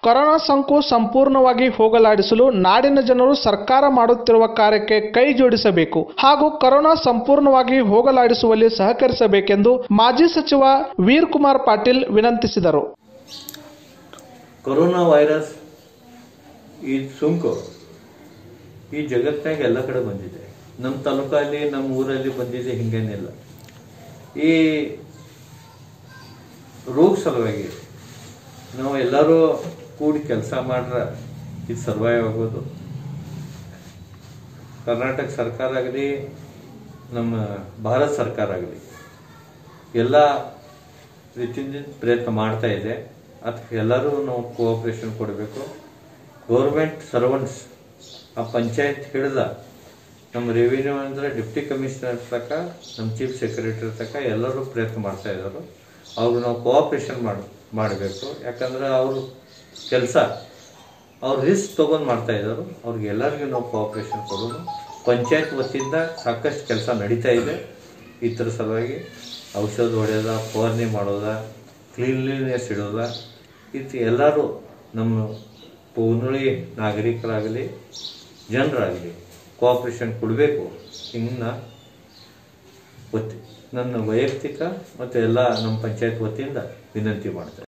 corona ಸೋಂಕು ಸಂಪೂರ್ಣವಾಗಿ ಹೋಗಲಾಡಿಸಲು ನಾಡಿನ ಜನರು ಸರ್ಕಾರ ಮಾಡುತ್ತಿರುವ ಕಾರ್ಯಕ್ಕೆ ಕೈ ಜೋಡಿಸಬೇಕು ಹಾಗೂ ಕೊರೋನಾ ಸಂಪೂರ್ಣವಾಗಿ ಹೋಗಲಾಡಿಸುವಲ್ಲಿ ಸಹಕರಿಸಬೇಕೆಂದು ಮಾಜಿ ಸಚಿವ ವೀರ್ ಕುಮಾರ್ ಪಾಟೀಲ್ ವಿನಂತಿಸಿದರು ಕೊರೋನಾ ವೈರಸ್ ಈ ಸೋಂಕು ಈ ಜಗತ್ತಿನಾಗ ಎಲ್ಲ ಕಡೆ ಬಂದಿದೆ ನಮ್ಮ ತಾಲೂಕಲ್ಲಿ ನಮ್ಮ ಊರಲ್ಲಿ ಬಂದಿದೆ ಹಿಂಗೇನಿಲ್ಲ ಈ ರೋಗ ಸಲುವಾಗಿ ನಾವು ಎಲ್ಲರೂ ಕೂಡಿ ಕೆಲಸ ಮಾಡ್ರೆ ಇದು ಸರ್ವೈವ್ ಆಗೋದು ಕರ್ನಾಟಕ ಸರ್ಕಾರ ಆಗಲಿ ನಮ್ಮ ಭಾರತ ಸರ್ಕಾರ ಆಗಲಿ ಎಲ್ಲ ರೀತಿಯಿಂದ ಪ್ರಯತ್ನ ಮಾಡ್ತಾ ಇದೆ ಅದಕ್ಕೆ ಎಲ್ಲರೂ ನಾವು ಕೋಆಪರೇಷನ್ ಕೊಡಬೇಕು ಗೌರ್ಮೆಂಟ್ ಸರ್ವೆಂಟ್ಸ್ ಆ ಪಂಚಾಯತ್ ಹಿಡಿದ ನಮ್ಮ ರೆವಿನ್ಯೂ ಅಂದರೆ ಡಿಪ್ಟಿ ಕಮಿಷನರ್ ತಕ್ಕ ನಮ್ಮ ಚೀಫ್ ಸೆಕ್ರೆಟರಿ ತಕ್ಕ ಎಲ್ಲರೂ ಪ್ರಯತ್ನ ಮಾಡ್ತಾ ಇದ್ದಾರೆ ಅವ್ರು ನಾವು ಕೋಆಪರೇಷನ್ ಮಾಡಿ ಮಾಡಬೇಕು ಯಾಕಂದ್ರೆ ಅವರು ಕೆಲಸ ಅವ್ರು ರಿಸ್ಕ್ ತೊಗೊಂಡು ಮಾಡ್ತಾ ಇದ್ದಾರೆ ಅವ್ರಿಗೆ ಎಲ್ಲರಿಗೂ ನಾವು ಕೋಆಪರೇಷನ್ ಕೊಡೋದು ಪಂಚಾಯತ್ ವತಿಯಿಂದ ಸಾಕಷ್ಟು ಕೆಲಸ ನಡೀತಾ ಇದೆ ಈ ಥರ ಸಲುವಾಗಿ ಔಷಧ ಹೊಡೆಯೋದ ಫವಾರಣಿ ಮಾಡೋದ ಕ್ಲೀನ್ಲಿನೆಸ್ ಇಡೋದ ಇದು ಎಲ್ಲರೂ ನಮ್ಮ ಪೂರ್ಣಿ ನಾಗರಿಕರಾಗಲಿ ಜನರಾಗಲಿ ಕೋಆಪರೇಷನ್ ಕೊಡಬೇಕು ಹಿಂಗೆ ನಾ ಒತ್ತಿ ನನ್ನ ವೈಯಕ್ತಿಕ ಮತ್ತು ಎಲ್ಲ ನಮ್ಮ ಪಂಚಾಯತ್ ವತಿಯಿಂದ ವಿನಂತಿ ಮಾಡ್ತೇನೆ